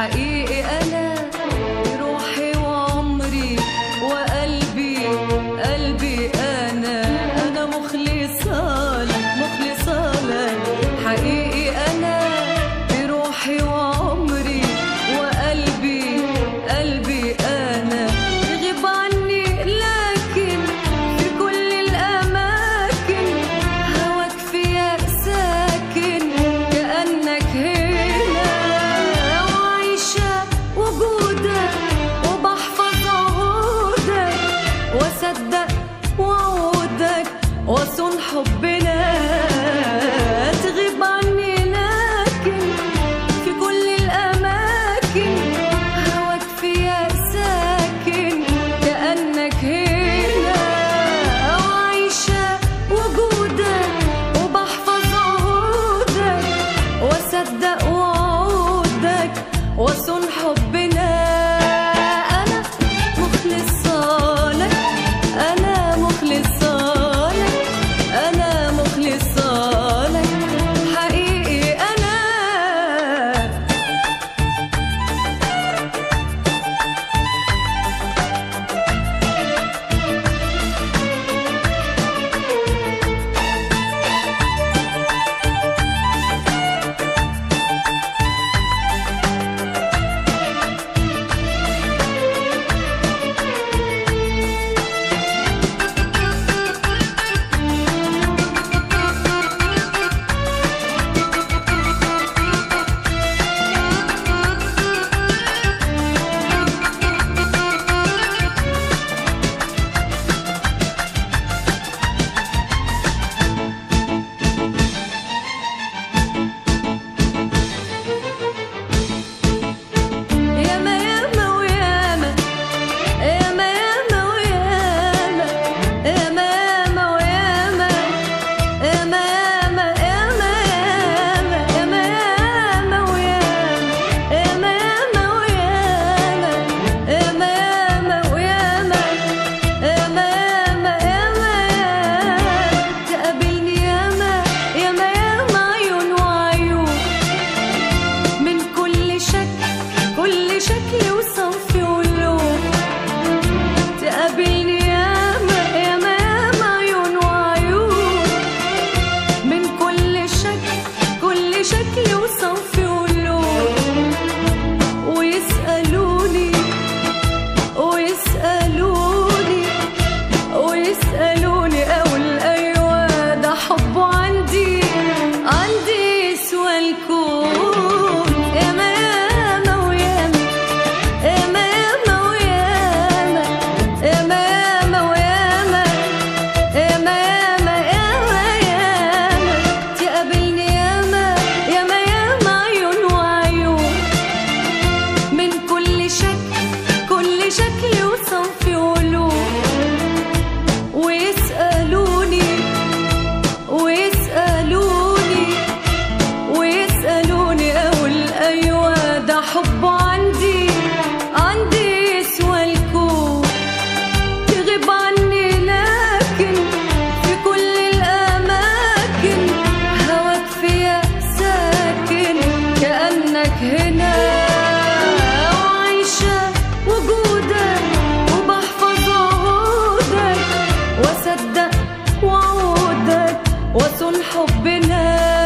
حقيقي أنا روحي وعمري وقلبي قلبي أنا أنا مخلصة لك مخلصة لك حقيقي أنا بروحي وعمري وقلبي قلبي أنا تغيب عني لكن في كل الأماكن هواك فيا ساكن كأنك هنا وعايشة وجودك وبحفظ عهودك وأصدق وعودك وأصون حبنا تغيب عني لكن في كل الأماكن هواك فيا ساكن كأنك هنا وعايشة وجودك وبحفظ عهودك وأصدق وعودك وأصون حبنا أنا مخلصة لك أنا مخلصة لك أنا مخلصة لك حقيقي أنا ياما ياما وياما ياما ياما وياما ياما ياما وياما ياما ياما ياما ياما ياما ياما وياما ياما ياما وياما ياما ياما وياما ياما ياما ياما تقابلني ياما ياما ياما عيون وعيون من كل شكل كل شكل وصنف ولون تقابلني ياما ياما ياما عيون وعيون من كل شكل كل شكل وصنف ولون ويسألوني ويسألوني ويسألوني أقول أيوة ده حبه عندي عندي يسوى الكون ياما ياما وياما ياما ياما وياما ياما ياما وياما ياما ياما ياما ياما تقابلني ياما ياما ياما عيون وعيون من كل شكل كل شكل وصنف ولون ويسألوني ويسألوني ويسألوني أقول أيوة ده حبه عندي عندي يسوى الكون تغيب عني لكن في كل الأماكن هواك فيا ساكن كأنك هنا وعايشة وجودك وبحفظ عهودك وأصدق وعودك وأصون حبنا